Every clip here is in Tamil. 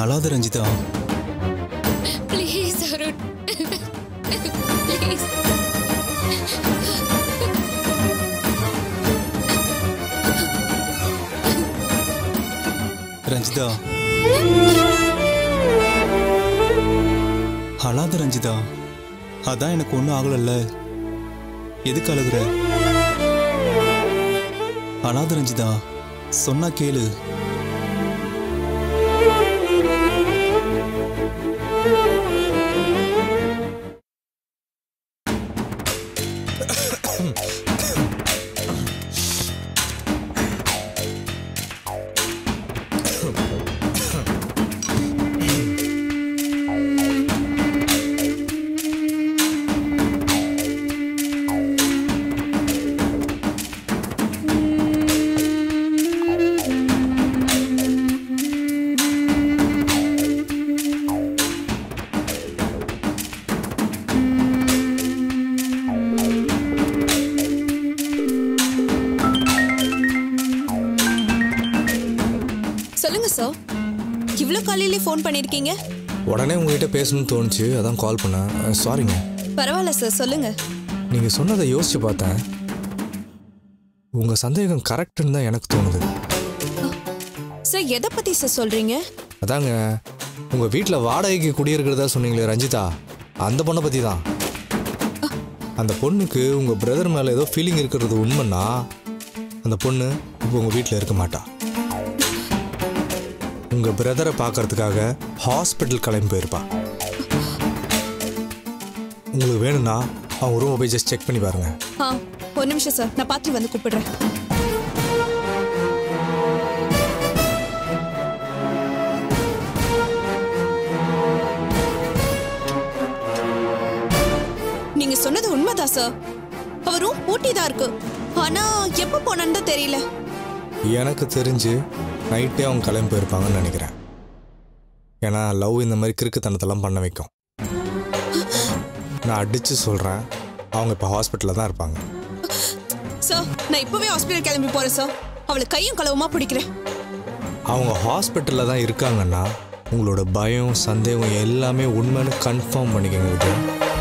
அழாத ரஞ்சிதா ப்ளீஸ் அருண் ப்ளீஸ் ரஞ்சிதா அழாத ரஞ்சிதா அதான் எனக்கு ஒன்றும் ஆகலல்ல எதுக்கு அழுகுற அழாத ரஞ்சிதா சொன்னா கேளு சொல்லுங்க சார் இவ்வளோ காலையிலே ஃபோன் பண்ணியிருக்கீங்க உடனே உங்ககிட்ட பேசணும்னு தோணுச்சு அதான் கால் பண்ணேன் அஹ், சாரிங்க பரவாயில்ல சார் சொல்லுங்க நீங்கள் சொன்னதை யோசிச்சு பார்த்தேன் உங்கள் சந்தேகம் கரெக்டுன்னு தான் எனக்கு தோணுது சார் எதை பற்றி சார் சொல்கிறீங்க அதாங்க உங்கள் வீட்டில் வாடகைக்கு குடியிருக்கிறதா சொன்னீங்களே ரஞ்சிதா அந்த பொண்ணை பற்றி தான் அந்த பொண்ணுக்கு உங்கள் பிரதர் மேலே ஏதோ ஃபீலிங் இருக்கிறது உண்மைன்னா அந்த பொண்ணு இப்போ உங்கள் வீட்டில் இருக்க மாட்டா உங்கள் பிரதரை பார்க்கறதுக்காக ஹாஸ்பிட்டல் கிளம்பி போயிருப்பா உங்களுக்கு வேணும்னா அவங்க ரூமை போய் ஜஸ்ட் செக் பண்ணி பாருங்க ஆ ஒரு நிமிஷம் சார் நான் பார்த்துட்டு வந்து கூப்பிடுறேன் நீங்க சொன்னது உண்மைதான் சார் அவரும் பூட்டி தான் இருக்கு ஆனா எப்போ போனன்னு தான் தெரியல எனக்கு தெரிஞ்சு நைட்டே அவங்க கிளம்பி போயிருப்பாங்கன்னு நினைக்கிறேன் ஏன்னா லவ் இந்த மாதிரி கிறுக்குத்தனத்தெல்லாம் பண்ண வைக்கும் நான் அடித்து சொல்கிறேன் அவங்க இப்போ ஹாஸ்பிட்டலில் தான் இருப்பாங்க சார் நான் இப்பவே ஹாஸ்பிட்டல் கிளம்பி போறேன் சார் அவளை கையும் களவுமா பிடிக்கிறேன் அவங்க ஹாஸ்பிட்டலில் தான் இருக்காங்கன்னா உங்களோட பயம் சந்தேகம் எல்லாமே உண்மைன்னு கன்ஃபார்ம் பண்ணிக்கங்க விஜய்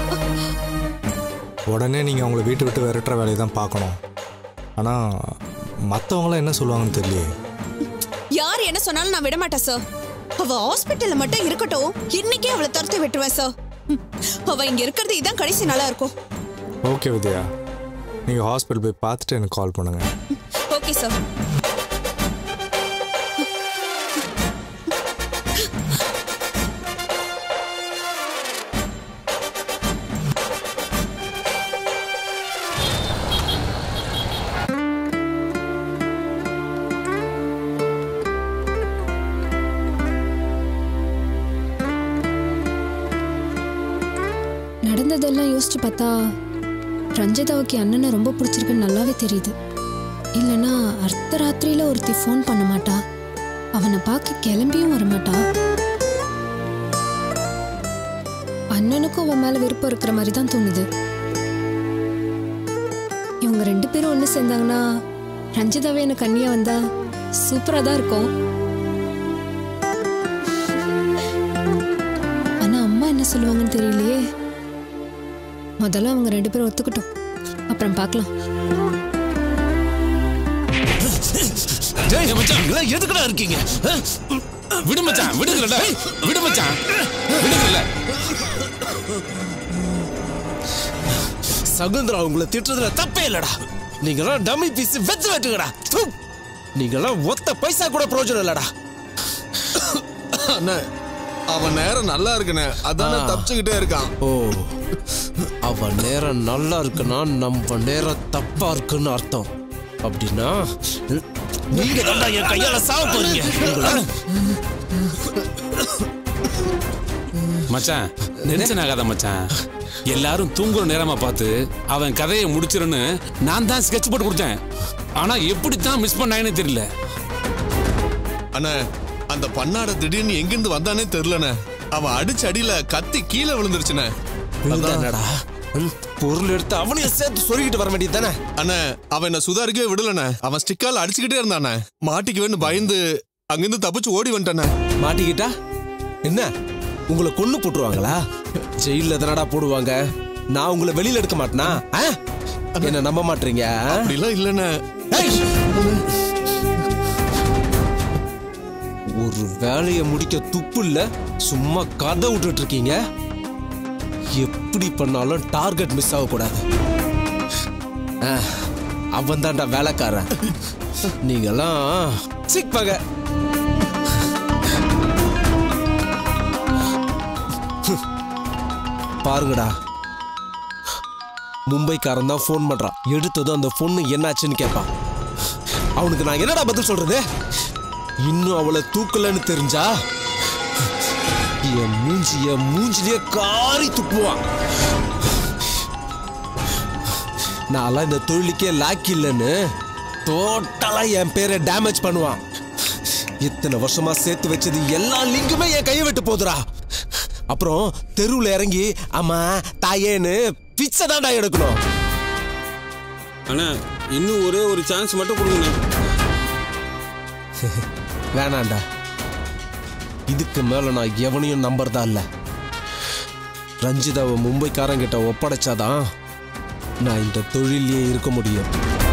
உடனே நீங்கள் அவங்கள வீட்டை விட்டு விரட்டுற வேலையை தான் பார்க்கணும் ஆனால் மற்றவங்களாம் என்ன சொல்லுவாங்கன்னு தெரியலையே யார் என்ன சொன்னாலும் நான் விட மாட்டேன் சார் அவ ஹாஸ்பிட்டல்ல மட்டும் இருக்கட்டும் இன்னைக்கே அவளை துரத்தி விட்டுருவேன் சார் ம், அவ இங்க இருக்கிறது இதான் கடைசி நாளா இருக்கும் ஓகே வித்யா நீங்கள் ஹாஸ்பிட்டல் போய் பார்த்துட்டு எனக்கு கால் பண்ணுங்கள் ஓகே சார் நடந்ததெல்லாம் யோசிச்சு பார்த்தா ரஞ்சிதாவுக்கு அண்ணனை ரொம்ப பிடிச்சிருக்குன்னு நல்லாவே தெரியுது இல்லைன்னா அர்த்த ராத்திரியில ஒருத்தி ஃபோன் பண்ண மாட்டா அவனை பார்க்க கிளம்பியும் வர மாட்டா அண்ணனுக்கும் அவன் மேல விருப்பம் இருக்கிற மாதிரி தான் தோணுது இவங்க ரெண்டு பேரும் ஒன்று சேர்ந்தாங்கன்னா ரஞ்சிதாவே எனக்கு கண்ணியா வந்தா சூப்பரா தான் இருக்கும் ஆனா அம்மா என்ன சொல்லுவாங்கன்னு தெரியலையே முதல்ல அவங்க ரெண்டு பேரும் ஒத்துக்கட்டும் அப்புறம் பார்க்கலாம் டேய் மச்சான் இதெல்லாம் எதுக்குடா இருக்கீங்க ஆ? விடு மச்சான் விடுங்கடா விடு மச்சான் விடுங்கல சகுந்தரா உங்களை திட்டுறதுல தப்பே இல்லடா நீங்களாம் டம்மி பீஸ் வெத்து வெட்டுங்கடா தூ. நீங்களாம் ஒத்த பைசா கூட பிரயோஜனம் இல்லடா அண்ணே அவன் நேரம் நல்லா இருக்குண்ணே அதானே தப்பிச்சுக்கிட்டே இருக்கான் ஓ அவ நேரம் நல்லா இருக்குன்னா நம்ம நேரம் தப்பா இருக்குன்னு அர்த்தம் அப்படின்னா ம், நீங்க தான்டா என் கையால சாவ போறீங்க உங்களை மச்சான் டென்ஷன் ஆகாத மச்சான் எல்லாரும் தூங்குற நேரமா பார்த்து அவன் கதையை முடிச்சிருன்னு நான் தான் ஸ்கெட்ச் போட்டு கொடுத்தேன் ஆனா எப்படி தான் மிஸ் பண்ணாங்கன்னு தெரியல அண்ணே அந்த பண்ணாட திடீர்னு எங்கிருந்து வந்தானே தெரியலண்ணே அவன் அடிச்ச அடியில கத்தி கீழே விழுந்துருச்சுண்ணே என்னடா பொருள் எடுத்து அவனையும் சேர்த்து சொல்லிக்கிட்டு வர வேண்டியது தானே அண்ணே அவன் என்ன சுதாரிக்கவே விடலண்ணே அவன் ஸ்டிக்கால அடிச்சுக்கிட்டே இருந்தானே மாட்டிக்குவேன்னு பயந்து அங்கிருந்து தப்பிச்சு ஓடி வந்துட்டானே மாட்டிக்கிட்டா என்ன உங்களை கொன்னு போட்டுருவாங்களா ஜெயில தானடா போடுவாங்க நான் உங்களை வெளியில எடுக்க மாட்டேனா ஆ? என்ன நம்ப மாட்டீங்க ஆ? அப்படிலாம் இல்லைண்ணே ஏய்! ஒரு வேலையை முடிக்க துப்பு இல்ல சும்மா கதை விட்டுட்டு இருக்கீங்க எப்படி பண்ணாலும் டார்கெட் மிஸ் ஆகக்கூடாது அவன் தான்டா வேலைக்காரன் நீங்கெல்லாம் சிக்பாங்க பாருங்கடா மும்பைக்காரன் தான் ஃபோன் பண்றான் எடுத்ததும் அந்த பொண்ணு என்னாச்சுன்னு கேட்பான் அவனுக்கு நான் என்னடா பதில் சொல்றது இன்னும் அவளை தூக்கலன்னு தெரிஞ்சா என் மூஞ்சி என் மூஞ்சிலேயே காரி துப்புவான் நான்லாம் இந்த தொழிலுக்கே லாக்கி இல்லைன்னு டோட்டலா என் பேரை டேமேஜ் பண்ணுவான் இத்தனை வருஷமா சேர்த்து வச்சது எல்லா லிங்குமே என் கையை விட்டு போதுடா அப்புறம் தெருவில் இறங்கி அம்மா தாயேன்னு பிச்சை தான்டா எடுக்கணும் அண்ணா இன்னும் ஒரே ஒரு சான்ஸ் மட்டும் கொடுங்கண்ணா வேணாண்டா இதுக்கு மேல நான் எவனையும் நம்புறதா இல்ல ரஞ்சிதாவை மும்பைக்காரங்கிட்ட ஒப்படைச்சாதான் நான் இந்த தொழிலே இருக்க முடியும்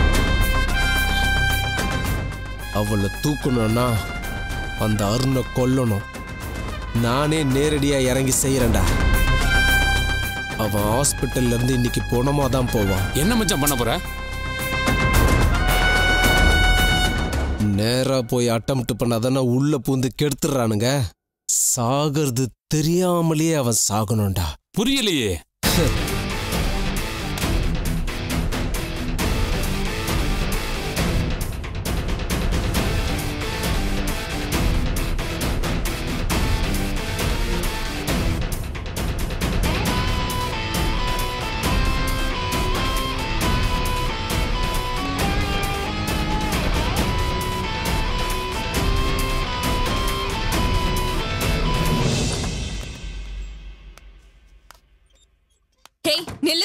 அவளை தூக்கணும்னா அந்த அருணை கொல்லணும் நானே நேரடியா இறங்கி செய்யறேன்டா அவன் ஹாஸ்பிட்டல்ல இருந்து இன்னைக்கு போனமா தான் போவான் என்ன மச்சான் பண்ண போற நேரா போய் அட்டம்ப்ட் பண்ணாதானே உள்ள பூந்து கெடுத்துடுறானுங்க சாகிறது தெரியாமலேயே அவன் சாகணும்டா புரியலையே ஹேய் நில்லு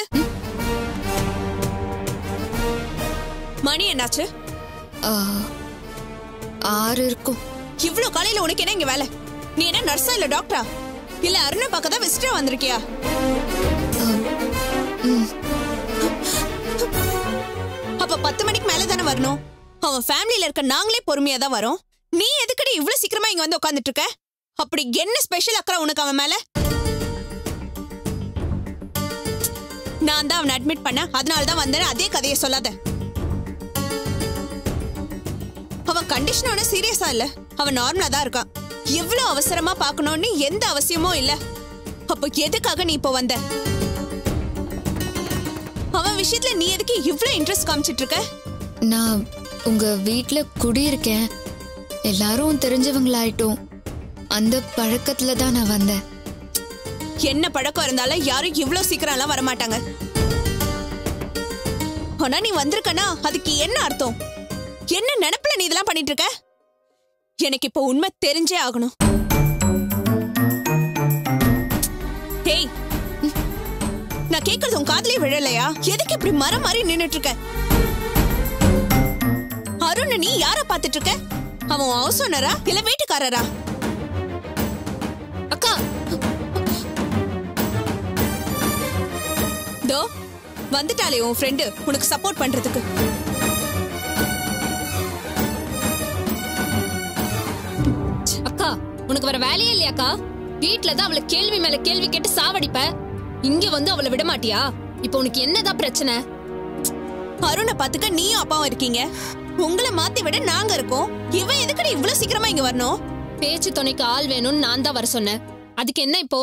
மணி என்னாச்சு ஆ, ஆறு இருக்கும் இவ்ளோ காலையில உனக்கு என்ன இங்க வேலை நீ என்ன நர்ஸா இல்ல டாக்டரா இல்ல அருணை பார்க்க தான் விசிட்டர் வந்திருக்கியா அப்ப பத்து மணிக்கு மேல தானே வரணும் அவன் ஃபேமிலில இருக்க நாங்களே பொறுமையா தான் வரோம் நீ எதுக்கடி இவ்ளோ சீக்கிரமா இங்க வந்து உட்காந்துட்டு இருக்க அப்படி என்ன ஸ்பெஷல் அக்கறை உனக்கு அவன் மேல நான் தான் அவனை அட்மிட் பண்ண அதனால தான் வந்தேன்னு அதே கதையை சொல்லாத அவன் கண்டிஷன் ஒன்றும் சீரியஸா இல்ல அவன் நார்மலா தான் இருக்கான் எவ்வளவு அவசரமா பார்க்கணும்னு எந்த அவசியமும் இல்ல அப்போ எதுக்காக நீ இப்போ வந்த அவன் விஷயத்துல நீ எதுக்கு இவ்ளோ இன்ட்ரெஸ்ட் காமிச்சிட்டு இருக்க நான் உங்க வீட்ல குடியிருக்கேன் எல்லாரும் தெரிஞ்சவங்களாயிட்டோம் அந்த பழக்கத்துல தான் நான் வந்தேன் என்ன பழக்கம் இருந்தாலும் யாரும் இவ்ளோ சீக்கிரம் எல்லாம் வரமாட்டாங்க ஆனா நீ வந்திருக்கனா அதுக்கு என்ன அர்த்தம் என்ன நினைப்புல நீ இதெல்லாம் பண்ணிட்டு இருக்க எனக்கு இப்போ உண்மை தெரிஞ்சே ஆகணும் டேய் நான் கேக்குறது உன் காதுலயே விழலையா எதுக்கு இப்படி மரம் மாதிரி நின்னுட்டு இருக்க அருண் நீ யார பாத்துட்டு இருக்க அவன் ஹவுஸ் ஓனரா இல்ல வீட்டுக்காரரா அக்கா தோ வந்துட்டாளே உன் ஃப்ரெண்டு உனக்கு சப்போர்ட் பண்றதுக்கு அக்கா உனக்கு வேற வேலையே இல்லையாக்கா வீட்ல தான் அவளை கேள்வி மேல கேள்வி கேட்டு சாவடிப்ப இங்க வந்து அவளை விட மாட்டியா இப்போ உனக்கு என்னதான் பிரச்சனை அருணை பாத்துக்க நீயும் அப்பாவும் இருக்கீங்க உங்களை மாத்தி விட நாங்க இருக்கோம் இவன் எதுக்கடி இவ்வளவு சீக்கிரமா இங்க வரணும் பேச்சு துணைக்கு ஆள் வேணும்னு நான் தான் வர சொன்னேன் அதுக்கு என்ன இப்போ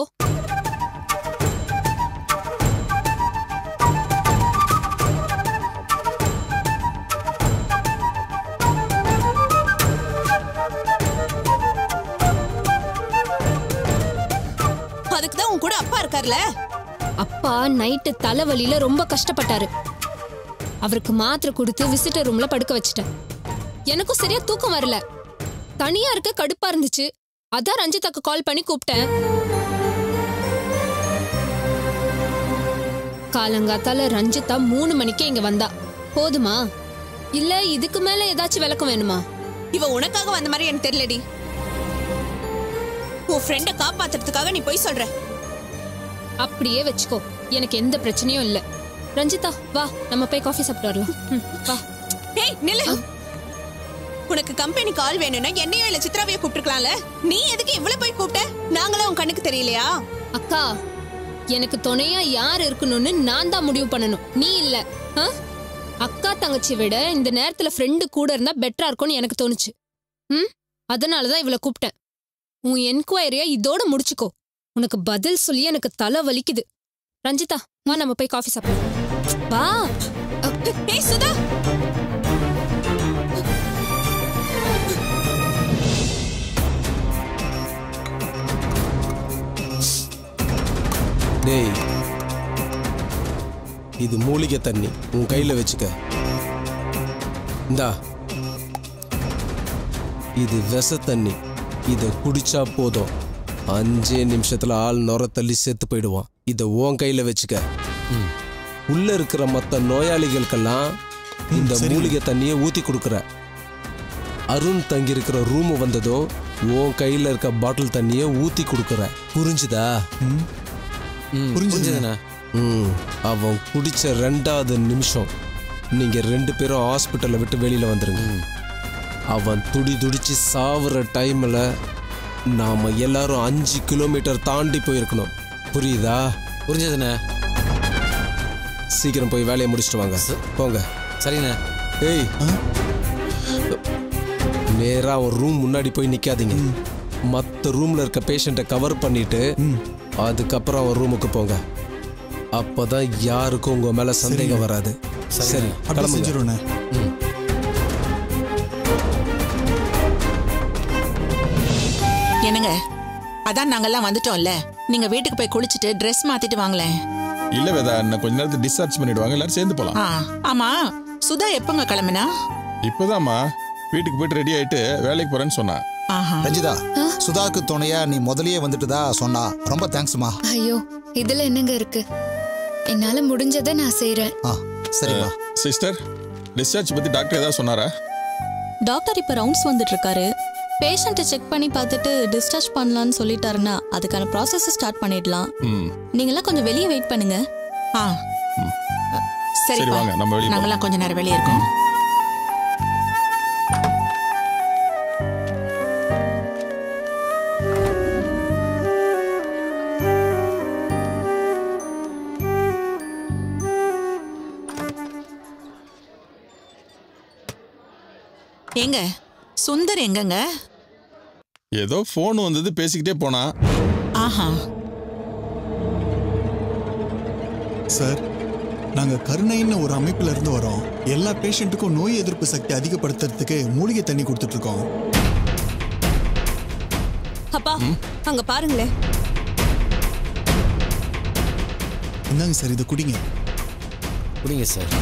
அதுக்கு தான் உன் கூட அப்பா இருக்கார்ல அப்பா நைட்டு தலைவலியில ரொம்ப கஷ்டப்பட்டாரு அவருக்கு மாத்திரை கொடுத்து விசிட்டர் ரூம்ல படுக்க வச்சுட்டேன் எனக்கும் சரியா தூக்கம் வரல தனியா இருக்க கடுப்பா இருந்துச்சு அதான் ரஞ்சிதாக்கு கால் பண்ணி கூப்பிட்டேன் காலங்காத்தால ரஞ்சிதா மூணு மணிக்கே இங்க வந்தா போதுமா இல்ல இதுக்கு மேல ஏதாச்சும் விளக்கம் வேணுமா இவ உனக்காக வந்த மாதிரி எனக்கு தெரியலடி உன் ஃப்ரெண்டை காப்பாத்துறதுக்காக நீ போய் சொல்ற அப்படியே வச்சுக்கோ எனக்கு எந்த பிரச்சனையும் இல்ல ரஞ்சிதா வா நம்ம போய் காஃபி சாப்பிட்டு வரலாம் ம், வா ஏய் நில்லு உனக்கு கம்பெனி கால் வேணும்னா என்னையோ இல்ல சித்ராவையோ கூப்பிட்டுருக்கலாம்ல நீ எதுக்கு இவ்வளவு போய் கூப்பிட்ட நாங்களும் உன் கண்ணுக்கு தெரியலையா அக்கா எனக்கு துணையா யார் இருக்கணும்னு நான் தான் முடிவு பண்ணணும் நீ இல்ல ஆ? அக்கா தங்கச்சி விட இந்த நேரத்துல ஃப்ரெண்டு கூட இருந்தா பெட்டரா இருக்கும்னு எனக்கு தோணுச்சு ம் அதனாலதான் இவளை கூப்பிட்டேன் உன் என்கொயரிய இதோட முடிச்சுக்கோ உனக்கு பதில் சொல்லி எனக்கு தலை வலிக்குது ரஞ்சிதா வா நம்ம போய் காஃபி சாப்பிடலாம் வா ஏய் சுதா டேய் இது மூலிகை தண்ணி உன் கையில வச்சுக்க இந்தா இது விச தண்ணி இத குடிச்சா போதும் அஞ்சே நிமிஷத்துல ஆள் நொர தள்ளி செத்து போயிடுவான் இத உன் கையில வச்சுக்க உள்ள இருக்கிற மத்த நோயாளிகளுக்கெல்லாம் இந்த மூலிகை தண்ணியை ஊத்தி கொடுக்குற அருண் தங்கி இருக்கிற ரூம் வந்ததும் உன் கையில இருக்க பாட்டில் தண்ணியை ஊத்தி கொடுக்குற புரிஞ்சுதா புரிஞ்சுதுண்ணா ம் அவன் குடிச்ச ரெண்டாவது நிமிஷம் நீங்க ரெண்டு பேரும் ஹாஸ்பிட்டலை விட்டு வெளியில வந்துருங்க அவன் துடி துடிச்சு சாவுற டைம்ல நாம எல்லாரும் அஞ்சு கிலோமீட்டர் தாண்டி போயிருக்கணும் புரியுதா புரிஞ்சதுண்ணே சீக்கிரம் போய் வேலையை முடிச்சிட்டு வாங்க போங்க சரிண்ணே ஏய் நேரா ஒரு ரூம் முன்னாடி போய் நிக்காதீங்க மத்த ரூம்ல இருக்க பேஷண்ட்டை கவர் பண்ணிட்டு அதுக்கப்புறம் அவன் ரூமுக்கு போங்க அப்பதான் யாருக்கும் உங்க மேல சந்தேகம் வராது சரி அப்படி கிளம்புங்க செஞ்சிருவேண்ணே என்னங்க அதான் நாங்கெல்லாம் வந்துட்டோம்ல நீங்க வீட்டுக்கு போய் குளிச்சுட்டு ட்ரெஸ் மாத்திட்டு வாங்களேன் இல்ல வேதா இன்னும் கொஞ்ச நேரத்துல டிஸ்சார்ஜ் பண்ணிடுவாங்க எல்லாரும் சேர்ந்து போலாம் ஆ ஆமா சுதா எப்பங்க கிளம்பினா இப்போதாம்மா வீட்டுக்கு போயிட்டு ரெடி ஆயிட்டு வேலைக்கு போறேன்னு சொன்னா ஆஹா ரஞ்சிதா சுதாக்கு துணையா நீ முதல்லயே வந்துட்டுதா சொன்னா ரொம்ப தேங்க்ஸ்மா ஐயோ இதுல என்னங்க இருக்கு என்னால முடிஞ்சதை நான் செய்றேன் ஆ சரிம்மா சிஸ்டர் டிஸ்சார்ஜ் பத்தி டாக்டர் ஏதாவது சொன்னாரா டாக்டர் இப்போ ரவுண்ட்ஸ் வந்துட்டு இருக்காரு பேஷண்ட்டை செக் பண்ணி பார்த்துட்டு டிஸ்சார்ஜ் பண்ணலாம்னு சொல்லிட்டாருன்னா அதுக்கான ப்ராசஸ் ஸ்டார்ட் பண்ணிடலாம் ம் நீங்களாம் கொஞ்சம் வெளியே வெயிட் பண்ணுங்க ஆ சரி சரிப்பா வாங்க நம்ம வெளியே போலாம். நாங்கெல்லாம் கொஞ்ச நேரம் வெளியே இருக்கோம் எங்க சுந்தர் எங்கங்க ஏதோ ஃபோன் வந்தது பேசிக்கிட்டே போனா ஆஹா சார் நாங்க கருணைன்னு ஒரு அமைப்புல இருந்து வரோம் எல்லா பேஷண்ட்டுக்கும் நோய் எதிர்ப்பு சக்தி அதிகப்படுத்துறதுக்கு மூலிகை தண்ணி கொடுத்துட்டு இருக்கோம் அப்பா அங்க பாருங்களேன் இந்தாங்க சார் இதை குடிங்க குடிங்க சார்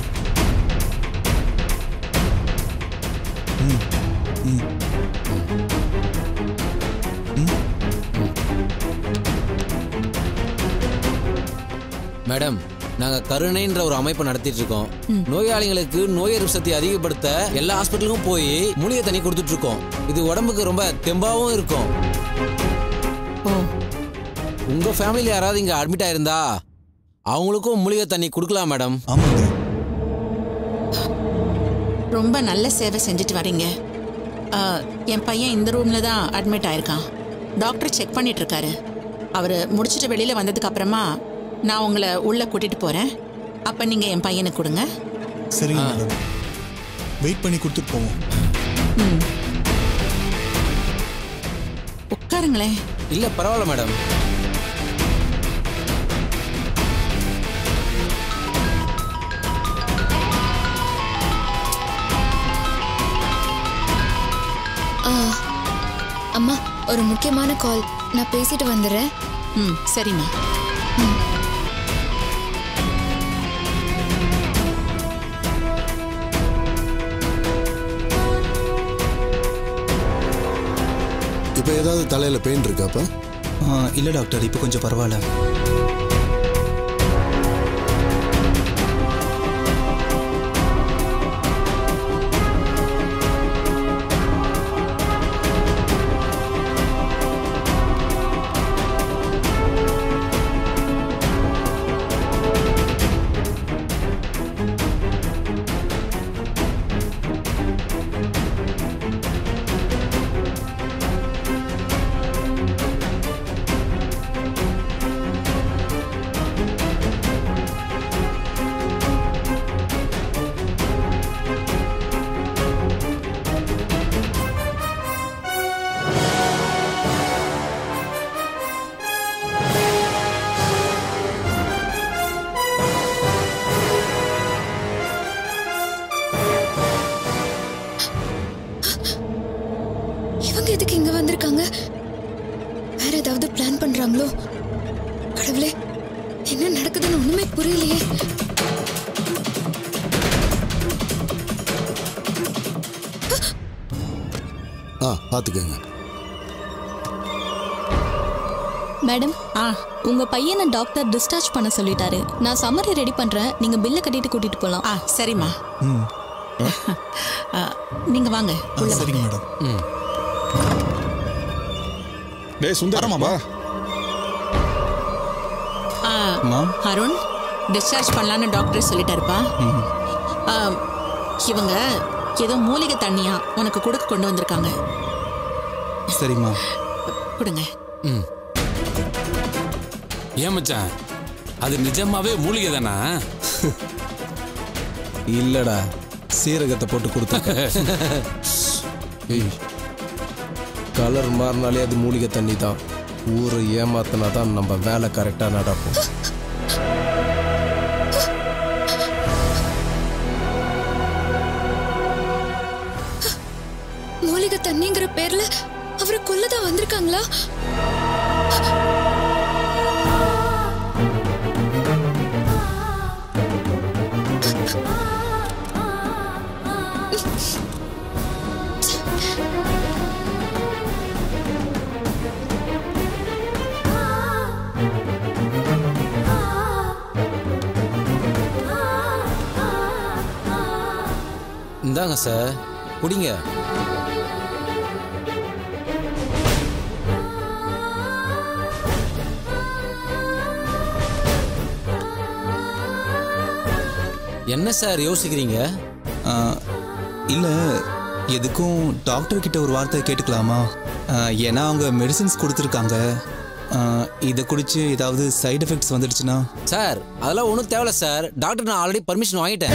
மேடம் நாங்க கருணைன்ற ஒரு அமைப்பை நடத்திட்டு இருக்கோம் நோயாளிகளுக்கு நோய் எதிர்ப்பு சக்தி அதிகப்படுத்த எல்லா ஹாஸ்பிட்டலுக்கும் போய் மூலிகை தண்ணி கொடுத்துட்டு இருக்கோம் இது உடம்புக்கு ரொம்ப தெம்பாவும் இருக்கும் உங்க ஃபேமிலியில் யாராவது இங்க அட்மிட் ஆயிருந்தா அவங்களுக்கும் மூலிகை தண்ணி கொடுக்கலாம் மேடம் ஆமாங்க ரொம்ப நல்ல சேவை செஞ்சுட்டு வரீங்க ஆ, என் பையன் இந்த ரூம்ல தான் அட்மிட் ஆயிருக்கான் டாக்டர் செக் பண்ணிட்டு இருக்காரு அவர் முடிச்சுட்டு வெளியில வந்ததுக்கு அப்புறமா நான் உங்களை உள்ள கூட்டிட்டு போறேன் அப்ப நீங்க என் பையனுக்கு கொடுங்க சரிங்க மேடம் வெயிட் பண்ணி கொடுத்துட்டு போவோம் ம். உட்காருங்களேன் இல்ல பரவாயில்ல மேடம் ஆ, அம்மா ஒரு முக்கியமான கால் நான் பேசிட்டு வந்துடுறேன் ம் சரிம்மா இப்போ ஏதாவது தலையில் பெயின் இருக்காப்பா இல்லை டாக்டர் இப்போ கொஞ்சம் பரவாயில்ல தெரியலையே ஆ பார்த்துக்கங்க மேடம் ஆ உங்க பையனை டாக்டர் டிஸ்சார்ஜ் பண்ண சொல்லிட்டாரு நான் சம்மரி ரெடி பண்றேன் நீங்க பில்லை கட்டிட்டு கூட்டிட்டு போலாம் ஆ சரிம்மா ம் ஆ, நீங்க வாங்க உள்ள வாங்க. சரிங்க மேடம் டேய் சுந்தரம் வா ஆ, அருண் டிஸ்சார்ஜ் பண்ணலான்னு டாக்டர் சொல்லிட்டாருப்பா ஆ, இவங்க ஏதோ மூலிகை தண்ணியா உனக்கு கொடுக்க கொண்டு வந்திருக்காங்க சரிம்மா கொடுங்க ம் ஏன் மச்சான் அது நிஜமாவே மூலிகை தானா இல்லடா சீரகத்தை போட்டு கொடுத்த கலர் மாறினாலே அது மூலிகை தண்ணி தான் ஊரை ஏமாத்தினா தான் நம்ம வேலை கரெக்டாக நடக்கும் மூலிகை தண்ணிங்கிற பேர்ல அவரை கொல்லதான் வந்திருக்காங்களா இந்தாங்க சார் குடிங்க என்ன சார் யோசிக்கிறீங்க இல்லை எதுக்கும் டாக்டர் கிட்ட ஒரு வார்த்தை கேட்டுக்கலாமா ஆ, ஏன்னா அவங்க மெடிசின்ஸ் கொடுத்துருக்காங்க ஆ, இதை குடிச்சு ஏதாவது சைடு எஃபெக்ட்ஸ் வந்துடுச்சுன்னா சார் அதெல்லாம் ஒன்றும் தேவையில்ல சார் டாக்டர் நான் ஆல்ரெடி பர்மிஷன் வாங்கிட்டேன்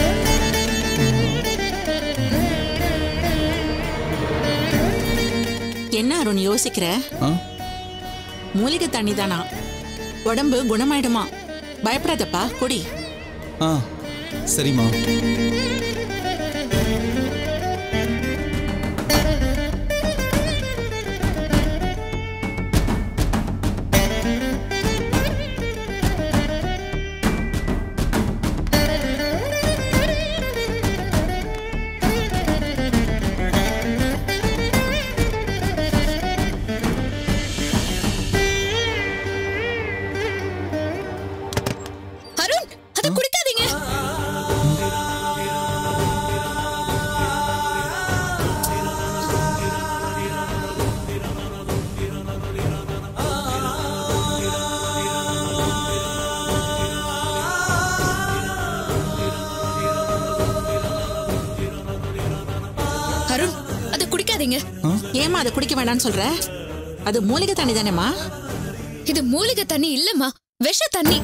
என்ன அருண் யோசிக்கிற ஆ? மூலிகை தண்ணி தானா உடம்பு குணமாயிடுமா பயப்படாதப்பா குடி ஆ சரிம்மா அருண் அதை குடிக்காதீங்க அருண் அதை குடிக்காதீங்க ஏமா அதை குடிக்க வேணாம்னு சொல்ற அது மூலிகை தண்ணி தானேம்மா இது மூலிகை தண்ணி இல்லம்மா விஷ தண்ணி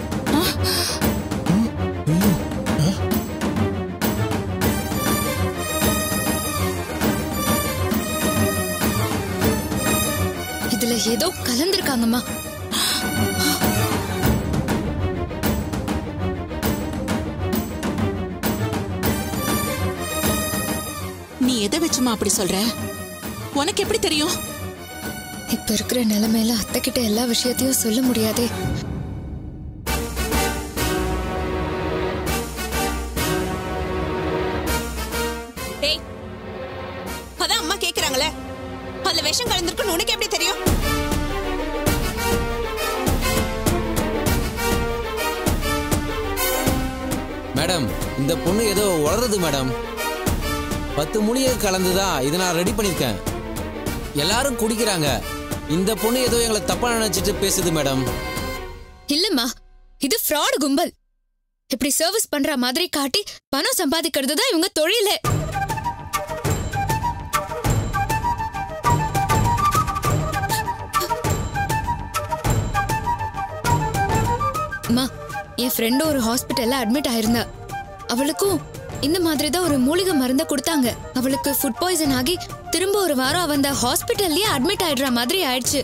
இதுல ஏதோ கலந்திருக்காங்கம்மா நீ எதை வச்சுமா அப்படி சொல்ற உனக்கு எப்படி தெரியும் இப்ப இருக்கிற நிலைமையில அத்தை கிட்ட எல்லா விஷயத்தையும் சொல்ல முடியாதே டேய் அதான் அம்மா கேக்குறாங்களே அதுல விஷம் கலந்துருக்குன்னு உனக்கு எப்படி தெரியும் மேடம் இந்த பொண்ணு ஏதோ வளருது மேடம் பத்து மூலிகை கலந்து தான் இதை நான் ரெடி பண்ணியிருக்கேன் எல்லாரும் குடிக்கிறாங்க இந்த பொண்ணு ஏதோ எங்களை தப்பா நினைச்சிட்டு பேசுது மேடம் இல்லம்மா இது ஃப்ராட் கும்பல் இப்படி சர்வீஸ் பண்ற மாதிரி காட்டி பணம் சம்பாதிக்கிறது தான் இவங்க தொழிலே அம்மா என் ஃப்ரெண்டு ஒரு ஹாஸ்பிட்டல்ல அட்மிட் ஆயிருந்தா அவளுக்கும் இந்த மாதிரி தான் ஒரு மூலிகை மருந்த கொடுத்தாங்க அவளுக்கு ஃபுட் பாய்சன் ஆகி திரும்ப ஒரு வாரம் அவ அந்த ஹாஸ்பிட்டல்லயே அட்மிட் ஆயிடுற மாதிரி ஆயிடுச்சு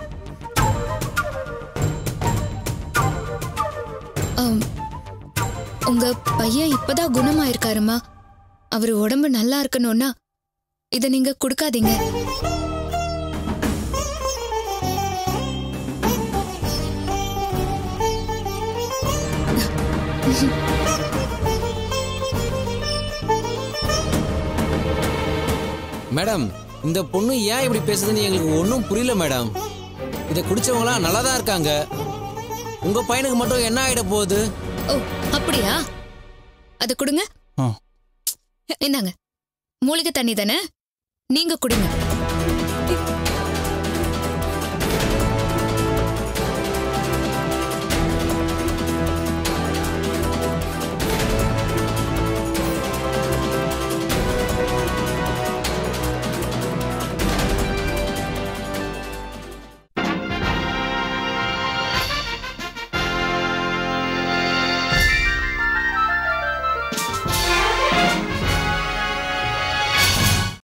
ஆம், உங்க பையன் இப்பதான் குணமாயிருக்காருமா அவர் உடம்பு நல்லா இருக்கணும்னா இத நீங்க கொடுக்காதீங்க மேடம் இந்த பொண்ணு ஏன் இப்படி பேசுதுன்னு எங்களுக்கு ஒன்றும் புரியல மேடம் இதை குடிச்சவங்களாம் நல்லா தான் இருக்காங்க உங்க பையனுக்கு மட்டும் என்ன ஆயிட போகுது ஓ அப்படியா அது கொடுங்க ஆ. இந்தாங்க மூலிகை தண்ணி தானே நீங்க குடிங்க